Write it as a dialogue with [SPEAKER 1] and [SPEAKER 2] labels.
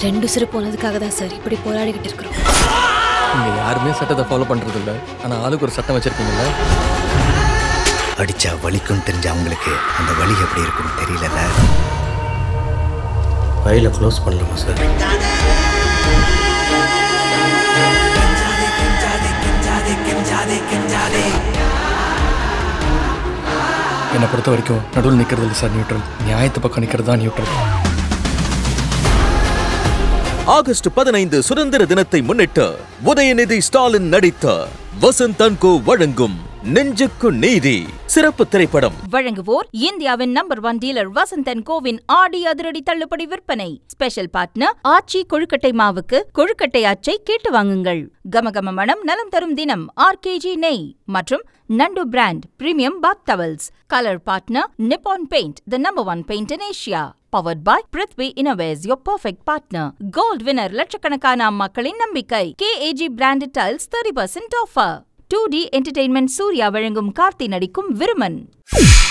[SPEAKER 1] ரெண்டு சிறு போனதுக்காக தான் சார் இப்படி போராடிக்கிட்டு இருக்கிறோம்
[SPEAKER 2] இங்க யாருமே சட்டத்தை ஃபாலோ பண்றது இல்ல ஆனா ஆளுக்கு ஒரு சட்டம் வச்சிருக்கீங்கல்ல
[SPEAKER 3] அடிச்சா வலிக்கும் தெரிஞ்ச அவங்களுக்கு அந்த வலி எப்படி இருக்கும்னு தெரியலல்ல
[SPEAKER 4] ஃபைலை க்ளோஸ் பண்ணலாமா சார்
[SPEAKER 2] என்னை பொறுத்த வரைக்கும் நடுவில் நிக்கிறது இல்லை சார் நியூட்ரல் நியாயத்து பக்கம் நிக்கிறது தான் நியூட்ரல்
[SPEAKER 5] ஆகஸ்ட் பதினைந்து சுதந்திர தினத்தை முன்னிட்டு உதயநிதி ஸ்டாலின் நடித்த வசந்த் தன்கோ வழங்கும் நெஞ்சுக்கு நீதி சிறப்பு திரைப்படம்
[SPEAKER 6] வழங்குவோர் இந்தியாவின் நம்பர் ஒன் டீலர் வசந்தன் கோவின் ஆடி அதிரடி தள்ளுபடி விற்பனை ஸ்பெஷல் பார்ட்னர் ஆச்சி கொழுக்கட்டை மாவுக்கு கொழுக்கட்டை அச்சை கேட்டு வாங்குங்கள் கமகம மனம் நலம் தரும் தினம் ஆர்கேஜி நெய் மற்றும் நண்டு brand premium bath towels colour partner Nippon paint the number one paint in Asia powered by Prithvi innovates your perfect partner gold winner லட்சக்கணக்கான மக்களின் நம்பிக்கை KAG branded tiles thirty percent offer two D entertainment Suriya வழங்கும் கார்த்தி நடிக்கும் விருமன்